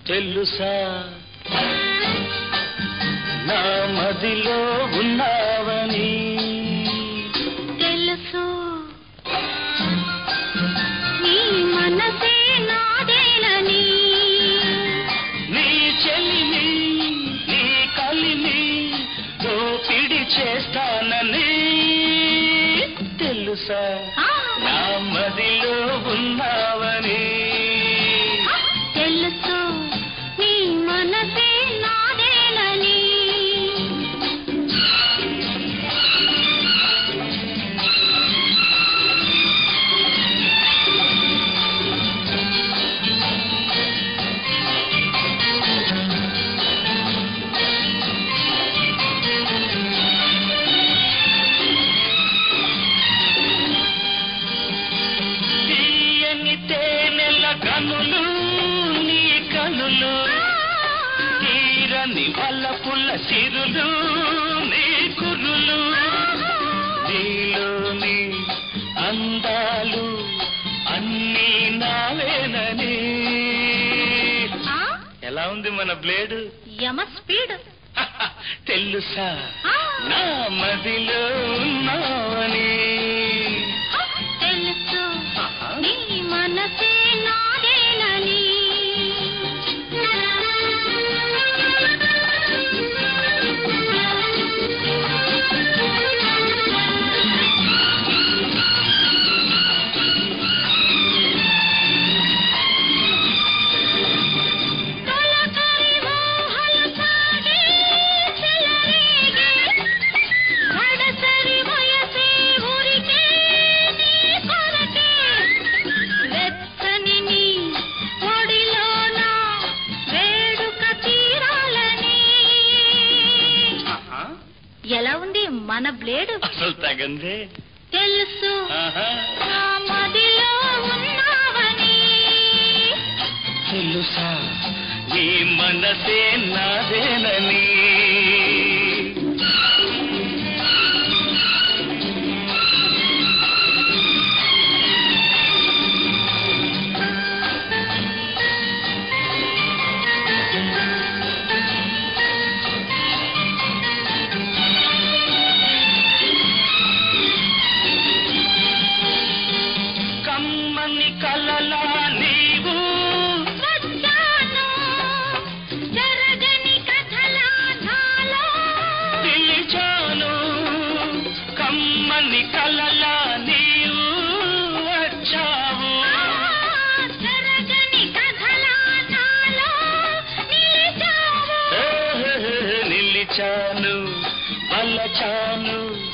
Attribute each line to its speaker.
Speaker 1: తెలుసా నా మదిలో ఉన్నావని
Speaker 2: తెలుసు నీ మనసే నాదేనని
Speaker 1: నీ చెల్లిని నీ కలిని దోపిడి చేస్తానని తెలుసా
Speaker 2: ఆ,
Speaker 1: నా మదిలో ఉన్నావని
Speaker 2: తెలుసు నీ మనసే నాదేనని
Speaker 1: తీయని తేనెల కనులు నీ కనులు తీరని వల్లపుల్ల సిరులు నీ కురులు నీలోని అందాలు అన్నీ నావేనని
Speaker 2: ఆ,
Speaker 1: ఎలా ఉంది మన బ్లేడు
Speaker 2: యమ స్పీడ్
Speaker 1: తెలుసా
Speaker 2: ఆ,
Speaker 1: నా మదిలో ఉన్నావని
Speaker 2: తెలుసు
Speaker 1: ఆహా.
Speaker 2: నీ మనసే నాదేనని తొలకరి ఊహలు సాగి చెలరేగే వడసరి వయసే ఊరికే నీ కొరకే వెచ్చని నీ ఒడిలోన వేడుక తీరాలని
Speaker 1: ఆహా.
Speaker 2: ఎలా ఉంది మన బ్లేడ్
Speaker 1: అసలు తగందే
Speaker 2: తెలుసు
Speaker 1: ఆహా.
Speaker 2: నా మదిలో ఉన్నావని
Speaker 1: తెలుసా నీ మనసే నాదేనని కమ్మని కలలా నీవు
Speaker 2: వచ్చాను జరగని కథలా నాలో
Speaker 1: పిలిచాను కమ్మని కలలా నీవు వచ్చావు
Speaker 2: ఆ, జరగని కథలా నాలో నిలిచావు
Speaker 1: నిలిచాను వలచాను